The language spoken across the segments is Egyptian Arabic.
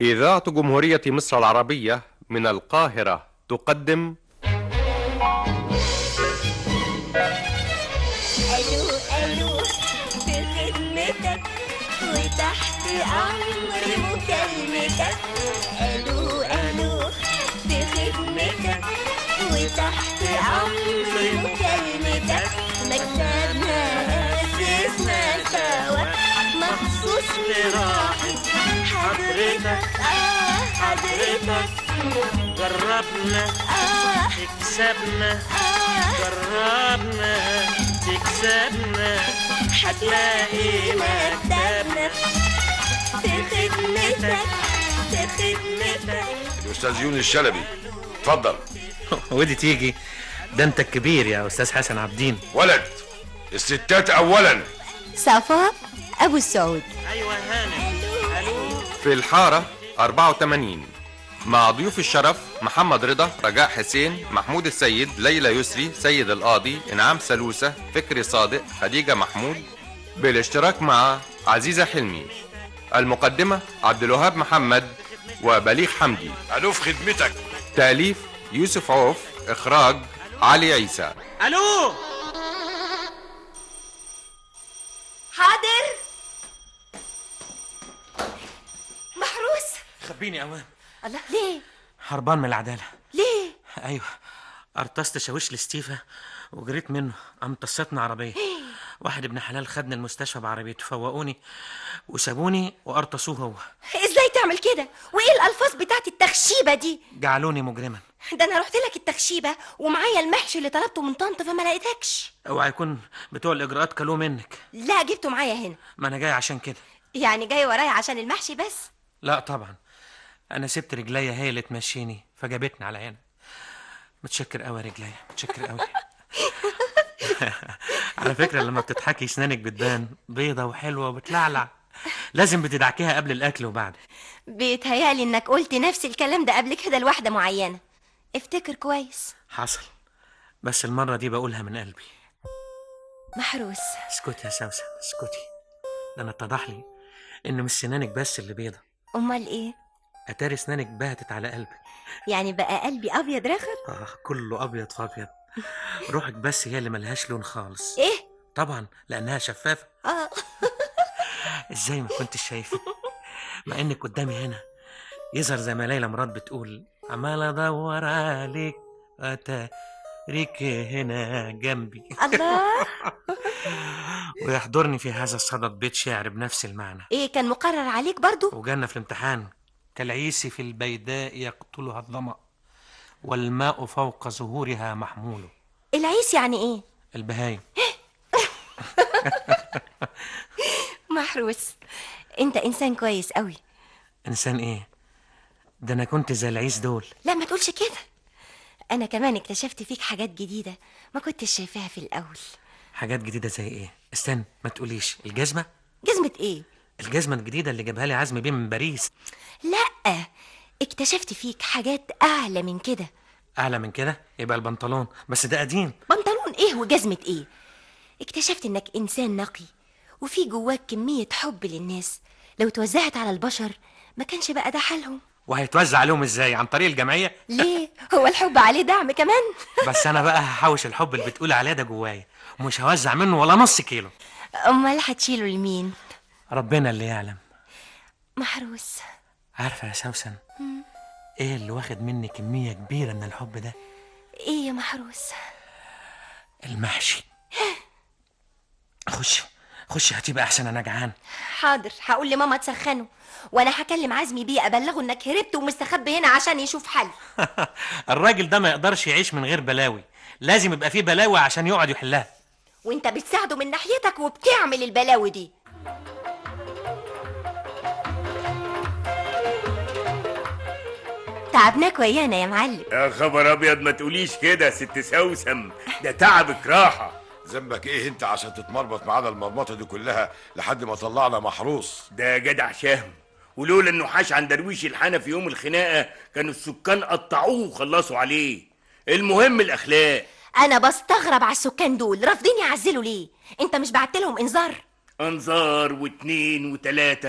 إذاعة جمهورية مصر العربية من القاهرة تقدم الو الو في خدمتك وتحت امر مكالمتك الو الو في خدمتك وتحت امر مكالمتك مكتبنا اسسنا سوا مخصوص لراحة حضرتك اه حضرتك جربنا اه تكسبنا اه جربنا تكسبنا هتلاقي مكتبنا في خدمتك في خدمتك الاستاذ يونس الشلبي اتفضل ودي تيجي ده انت الكبير يا استاذ حسن عبدين ولد الستات اولا صفاء أبو السعود ايوه هانم الو في الحارة 84 مع ضيوف الشرف محمد رضا رجاء حسين محمود السيد ليلى يسري سيد القاضي انعام سلوسة فكري صادق خديجة محمود بالاشتراك مع عزيزة حلمي المقدمة عبد الوهاب محمد وبليغ حمدي الو في خدمتك تأليف يوسف عوف إخراج علي عيسى الو حاضر محروس خبيني اوام الله ليه هربان من العداله ليه ايوه ارتست شاويش لستيفا وجريت منه قام طصتنا عربيه واحد ابن حلال خدني المستشفى بعربيته فوقوني وسابوني وارتصوه هو ازاي تعمل كده وايه الالفاظ بتاعت التخشيبه دي جعلوني مجرما ده انا رحت لك التخشيبه ومعايا المحشي اللي طلبته من طنط فما لقيتكش اوعى يكون بتوع الاجراءات كلوه منك لا جبته معايا هنا ما انا جاي عشان كده يعني جاي ورايا عشان المحشي بس لا طبعا انا سبت رجليا هي اللي تمشيني فجابتني على هنا متشكر قوي يا رجليا متشكر قوي على فكره لما بتضحكي اسنانك بتبان بيضه وحلوه وبتلعلع لازم بتدعكيها قبل الاكل وبعد بيتهيالي انك قلت نفس الكلام ده قبل كده لواحده معينه افتكر كويس حصل بس المره دي بقولها من قلبي محروس اسكتي يا سوسن اسكتي ده انا اتضح لي ان مش سنانك بس اللي بيضه امال ايه اتاري اسنانك بهتت على قلبك يعني بقى قلبي ابيض رخر اه كله ابيض في ابيض روحك بس هي اللي ملهاش لون خالص ايه طبعا لانها شفافه اه ازاي ما كنتش شايفه مع انك قدامي هنا يظهر زي ما ليلى مراد بتقول عمال ادور عليك اتاريك هنا جنبي الله ويحضرني في هذا الصدد بيت شعر بنفس المعنى ايه كان مقرر عليك برضو وجالنا في الامتحان كالعيس في البيداء يقتلها الظمأ والماء فوق ظهورها محمول العيس يعني ايه البهايم محروس انت انسان كويس قوي انسان ايه ده انا كنت زي العيس دول لا ما تقولش كده انا كمان اكتشفت فيك حاجات جديده ما كنتش شايفاها في الاول حاجات جديده زي ايه استنى ما تقوليش الجزمه جزمه ايه الجزمه الجديده اللي جابها لي عزمي بيه من باريس لا اكتشفت فيك حاجات اعلى من كده اعلى من كده يبقى البنطلون بس ده قديم بنطلون ايه وجزمه ايه اكتشفت انك انسان نقي وفي جواك كميه حب للناس لو توزعت على البشر ما كانش بقى ده حالهم وهيتوزع عليهم ازاي عن طريق الجمعيه ليه هو الحب عليه دعم كمان بس انا بقى هحوش الحب اللي بتقول عليه ده جوايا ومش هوزع منه ولا نص كيلو امال هتشيله لمين ربنا اللي يعلم محروس عارفه يا سوسن ايه اللي واخد مني كميه كبيره من الحب ده ايه يا محروس المحشي خش خش هتبقى احسن انا جعان حاضر هقول لماما تسخنه وانا هكلم عزمي بيه ابلغه انك هربت ومستخبي هنا عشان يشوف حل الراجل ده ما يقدرش يعيش من غير بلاوي لازم يبقى فيه بلاوي عشان يقعد يحلها وانت بتساعده من ناحيتك وبتعمل البلاوي دي تعبناك ويانا يا معلم يا خبر ابيض ما تقوليش كده يا ست سوسم ده تعبك راحه ذنبك ايه انت عشان تتمرمط معانا المرمطه دي كلها لحد ما طلعنا محروس ده جدع شهم ولولا انه حاش عن درويش الحنا في يوم الخناقه كانوا السكان قطعوه وخلصوا عليه المهم الاخلاق انا بستغرب على السكان دول رافضين يعزلوا ليه انت مش بعت لهم انذار انذار واتنين وتلاته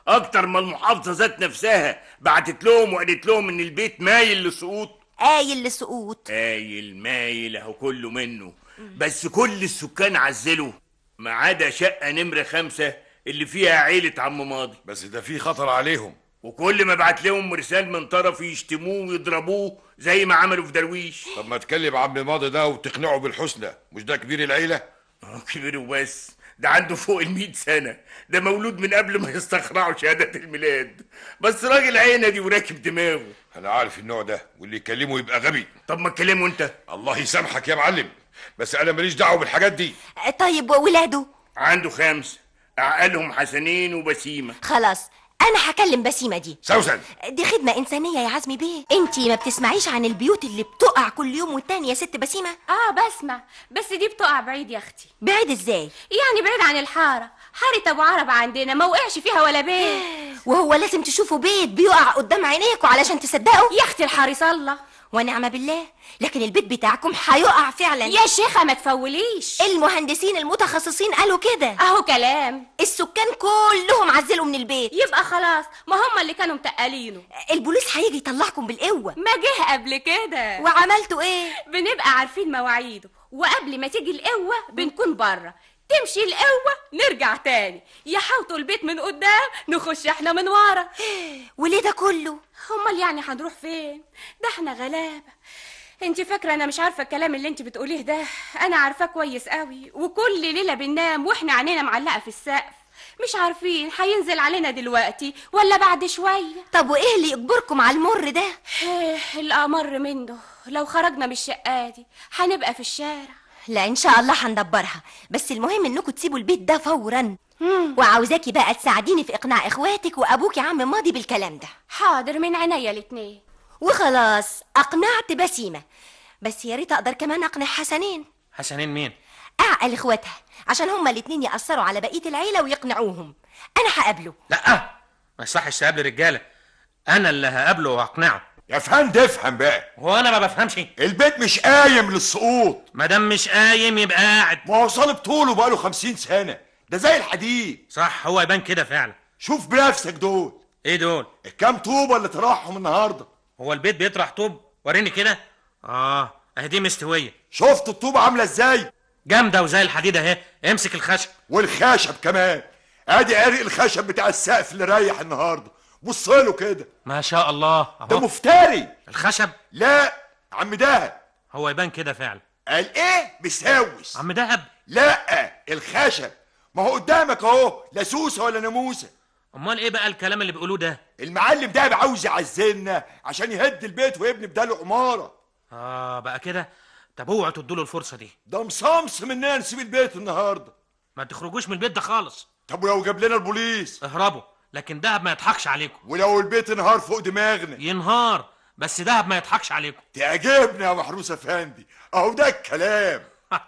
اكتر ما المحافظه ذات نفسها بعتت لهم وقالت لهم ان البيت مايل للسقوط قايل للسقوط قايل مايل اهو كله منه بس كل السكان عزلوا ما عدا شقه نمره خمسة اللي فيها عيله عم ماضي بس ده في خطر عليهم وكل ما بعت لهم مرسال من طرف يشتموه ويضربوه زي ما عملوا في درويش طب ما تكلم عم ماضي ده وتقنعه بالحسنى مش ده كبير العيله آه، كبير وبس ده عنده فوق المئة سنة ده مولود من قبل ما يستخرعوا شهادة الميلاد بس راجل عينة دي وراكب دماغه انا عارف النوع ده واللي يكلمه يبقى غبي طب ما تكلمه انت الله يسامحك يا معلم بس انا ماليش دعوه بالحاجات دي طيب وولاده عنده خمسة عقلهم حسنين وبسيمة خلاص انا هكلم بسيمه دي سوسن دي خدمة إنسانية يا عزمي بيه انتي ما بتسمعيش عن البيوت اللي بتقع كل يوم والتاني يا ست بسيمة اه بسمع بس دي بتقع بعيد يا اختي بعيد ازاي يعني بعيد عن الحارة حارة ابو عرب عندنا ما وقعش فيها ولا بيت وهو لازم تشوفوا بيت بيقع قدام عينيكوا علشان تصدقوا يا اختي الحارس الله ونعم بالله لكن البيت بتاعكم هيقع فعلا يا شيخة ما تفوليش المهندسين المتخصصين قالوا كده اهو كلام السكان كلهم عزلوا من البيت يبقى خلاص ما هم اللي كانوا متقلينه البوليس هيجي يطلعكم بالقوة ما جه قبل كده وعملتوا ايه بنبقى عارفين مواعيده وقبل ما تيجي القوة بنكون بره تمشي القوة نرجع تاني يحوطوا البيت من قدام نخش احنا من ورا وليه ده كله امال يعني هنروح فين ده احنا غلابة انت فاكرة انا مش عارفة الكلام اللي انت بتقوليه ده انا عارفاه كويس قوي وكل ليلة بننام واحنا عينينا معلقة في السقف مش عارفين هينزل علينا دلوقتي ولا بعد شوية طب وايه اللي يجبركم على المر ده إيه الأمر منه لو خرجنا من الشقة دي هنبقى في الشارع لا ان شاء الله هندبرها بس المهم انكم تسيبوا البيت ده فورا وعاوزاكي بقى تساعديني في اقناع اخواتك وابوك يا عم ماضي بالكلام ده حاضر من عينيا الاتنين وخلاص اقنعت بسيمه بس يا ريت اقدر كمان اقنع حسنين حسنين مين اعقل اخواتها عشان هما الاتنين ياثروا على بقيه العيله ويقنعوهم انا هقابله لا ما يصحش تقابل رجاله انا اللي هقابله واقنعه يا فندم افهم بقى هو انا ما بفهمش البيت مش قايم للسقوط ما دام مش قايم يبقى قاعد ما هو صالب طوله بقاله خمسين سنة ده زي الحديد صح هو يبان كده فعلا شوف بنفسك دول ايه دول الكام طوبة اللي طرحهم النهاردة هو البيت بيطرح طوب وريني كده اه اهي دي مستويه شفت الطوبة عاملة ازاي جامده وزي الحديد اهي امسك الخشب والخشب كمان ادي عرق الخشب بتاع السقف اللي رايح النهاردة بص له كده ما شاء الله ده اهو مفتري الخشب لا عم دهب هو يبان كده فعلا قال ايه بيسوس عم دهب لا الخشب ما هو قدامك اهو لا سوسه ولا ناموسه امال ايه بقى الكلام اللي بيقولوه ده المعلم ده عاوز يعزلنا عشان يهد البيت ويبني بداله عماره اه بقى كده طب اوعوا تدوا له الفرصه دي ده مصمص مننا نسيب البيت النهارده ما تخرجوش من البيت ده خالص طب ولو جاب لنا البوليس اهربوا لكن دهب ما يضحكش عليكم ولو البيت انهار فوق دماغنا ينهار بس دهب ما يضحكش عليكم تعجبني يا محروس افندي اهو ده الكلام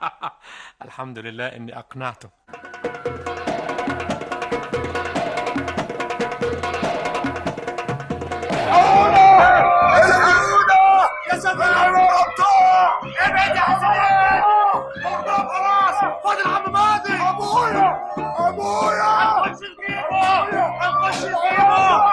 الحمد لله اني اقنعته يا ساتر الابطال ابعد يا حسين مغضوب خلاص فاضل عم ماضي ابويا ابويا نخش نجيبه نخش نجيبه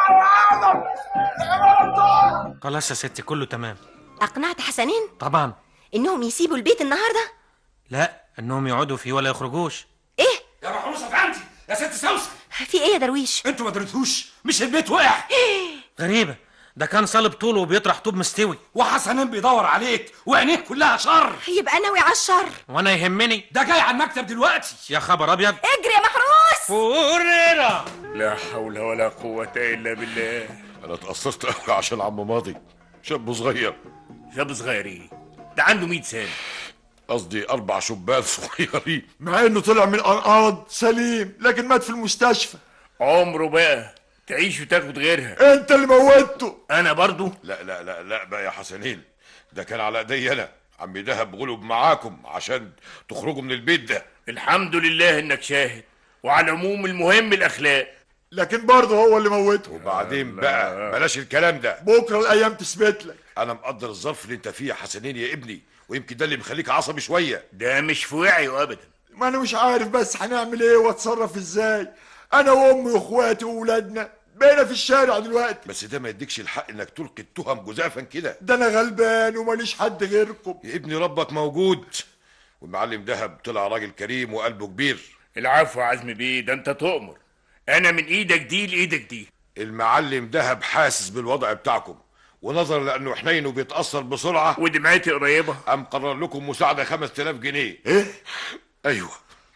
خلاص يا ستي كله تمام اقنعت حسنين طبعا انهم يسيبوا البيت النهارده لا انهم يقعدوا فيه ولا يخرجوش ايه يا محروسه فهمتي يا ست سوسه في ايه يا درويش انتوا ما دريتوش مش البيت وقع غريبه ده كان صالب طوله وبيطرح طوب مستوي وحسنين بيدور عليك وعينيك كلها شر يبقى ناوي على الشر وانا يهمني ده جاي على المكتب دلوقتي يا خبر ابيض اجري يا محروس فوريرا لا حول ولا قوة إلا بالله انا اتأثرت قوي عشان عم ماضي شاب صغير شاب صغير إيه ده عنده 100 سنة قصدي اربع شبان صغيرين مع انه طلع من الانقاض سليم لكن مات في المستشفى عمره بقى تعيش وتاخد غيرها انت اللي موتته أنا برضو لا لا لا لا بقى يا حسنين ده كان على ايدي انا عمي دهب غلب معاكم عشان تخرجوا من البيت ده الحمد لله إنك شاهد وعلى العموم المهم الأخلاق لكن برضه هو اللي موته وبعدين بقى بلاش الكلام ده بكره الايام تثبت لك انا مقدر الظرف اللي انت فيه يا حسنين يا ابني ويمكن ده اللي مخليك عصبي شويه ده مش في وعيه أبدا ما انا مش عارف بس هنعمل ايه واتصرف ازاي انا وامي واخواتي واولادنا بقينا في الشارع دلوقتي بس ده ما يديكش الحق انك تلقي التهم جزافا كده ده انا غلبان وماليش حد غيركم يا ابني ربك موجود والمعلم دهب طلع راجل كريم وقلبه كبير العفو يا عزمي بيه ده انت تؤمر انا من ايدك دي لايدك دي المعلم دهب حاسس بالوضع بتاعكم ونظرا لانه حنين وبيتاثر بسرعه ودمعتي قريبه قام قرر لكم مساعده 5000 جنيه ايه ايوه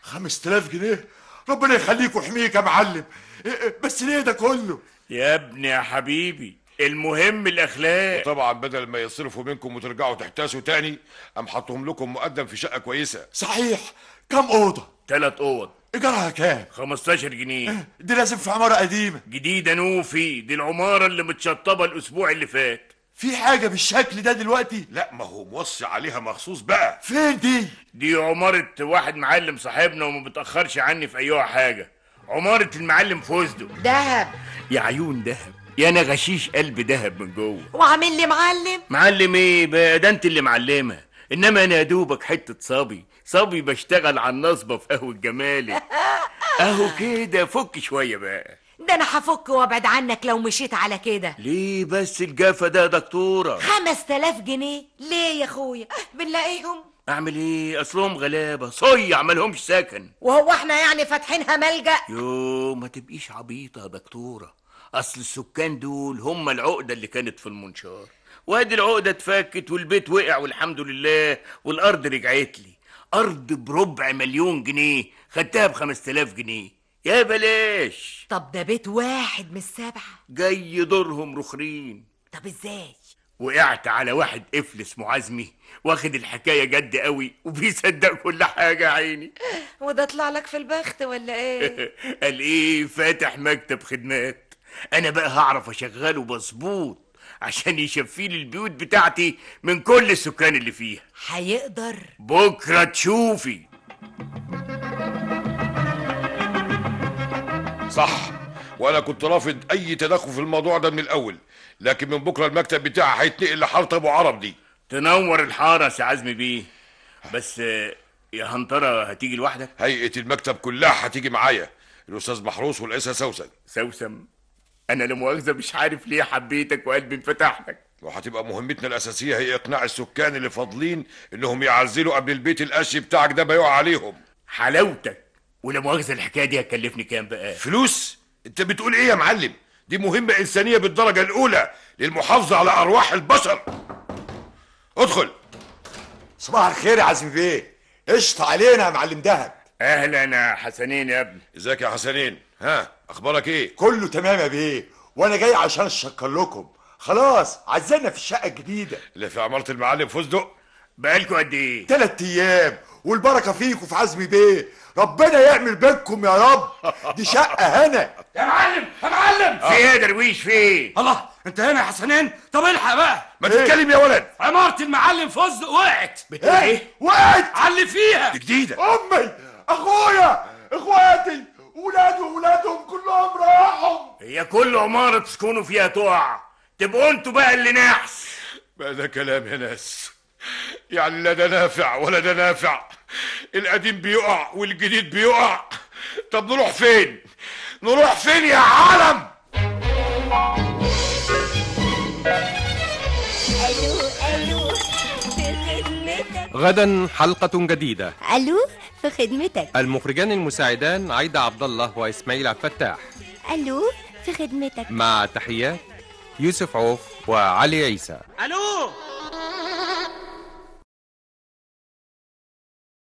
5000 جنيه ربنا يخليك ويحميك يا معلم إيه إيه بس ليه ده كله يا ابني يا حبيبي المهم الاخلاق طبعا بدل ما يصرفوا منكم وترجعوا تحتاسوا تاني قام حطهم لكم مقدم في شقه كويسه صحيح كم اوضه تلات اوض ايجارها كام 15 جنيه دي لازم في عماره قديمه جديده نوفي دي العماره اللي متشطبه الاسبوع اللي فات في حاجه بالشكل ده دلوقتي لا ما هو موصي عليها مخصوص بقى فين دي دي عماره واحد معلم صاحبنا وما بتاخرش عني في ايها حاجه عماره المعلم فوزدو دهب يا عيون دهب يا انا غشيش قلب دهب من جوه وعامل لي معلم معلم ايه بقى ده انت اللي معلمه انما انا يا دوبك حته صبي صبي بشتغل على النصبه في قهوه جمالي اهو كده فك شويه بقى ده انا هفك وابعد عنك لو مشيت على كده ليه بس الجافه ده يا دكتوره خمس تلاف جنيه ليه يا اخويا بنلاقيهم اعمل ايه اصلهم غلابه صيع مالهمش سكن وهو احنا يعني فاتحينها ملجأ يو ما تبقيش عبيطه يا دكتوره اصل السكان دول هم العقده اللي كانت في المنشار وادي العقده اتفكت والبيت وقع والحمد لله والارض رجعت لي ارض بربع مليون جنيه خدتها ب 5000 جنيه يا بلاش طب ده بيت واحد من السبعة جاي دورهم رخرين طب ازاي وقعت على واحد قفل اسمه عزمي واخد الحكايه جد قوي وبيصدق كل حاجه يا عيني وده طلع لك في البخت ولا ايه قال ايه فاتح مكتب خدمات انا بقى هعرف اشغله مظبوط عشان يشفي لي البيوت بتاعتي من كل السكان اللي فيها هيقدر بكره تشوفي صح وانا كنت رافض اي تدخل في الموضوع ده من الاول لكن من بكره المكتب بتاعي هيتنقل لحاره ابو عرب دي تنور الحاره يا سي عزمي بيه بس آه، يا هنطره هتيجي لوحدك هيئه المكتب كلها هتيجي معايا الاستاذ محروس والانسه سوسن سوسم انا لا مؤاخذه مش عارف ليه حبيتك وقلبي انفتح لك وهتبقى مهمتنا الاساسيه هي اقناع السكان اللي فاضلين انهم يعزلوا قبل البيت القش بتاعك ده ما يقع عليهم حلاوتك ولا مؤاخذه الحكايه دي هتكلفني كام بقى فلوس انت بتقول ايه يا معلم دي مهمه انسانيه بالدرجه الاولى للمحافظه على ارواح البشر ادخل صباح الخير يا عزمي بيه قشطة علينا يا معلم دهب اهلا يا حسنين يا ابني ازيك يا حسنين ها اخبارك ايه كله تمام يا بيه وانا جاي عشان اشكر لكم خلاص عزلنا في الشقة الجديدة اللي في عماره المعلم فستق بقالكوا قد ايه تلات ايام والبركة فيكم في عزمي بيه ربنا يعمل بينكم يا رب دي شقة هنا يا معلم يا معلم في ايه يا درويش في ايه الله انت هنا يا حسنين طب الحق بقى ما تتكلم يا ولد عمارة المعلم فوزدق وقعت بتقول ايه وقعت على اللي فيها دي جديده امي اخويا اخواتي ولادي وولادهم كلهم راحوا هي كل عماره تسكنوا فيها تقع تبقوا انتوا بقى اللي نحس بقى ده كلام يا ناس يعني لا ده نافع ولا ده نافع القديم بيقع والجديد بيقع طب نروح فين نروح فين يا عالم غدا حلقة جديدة الو في خدمتك المخرجان المساعدان عايدة عبد الله وإسماعيل عبد الفتاح الو في خدمتك مع تحيات يوسف عوف وعلي عيسى الو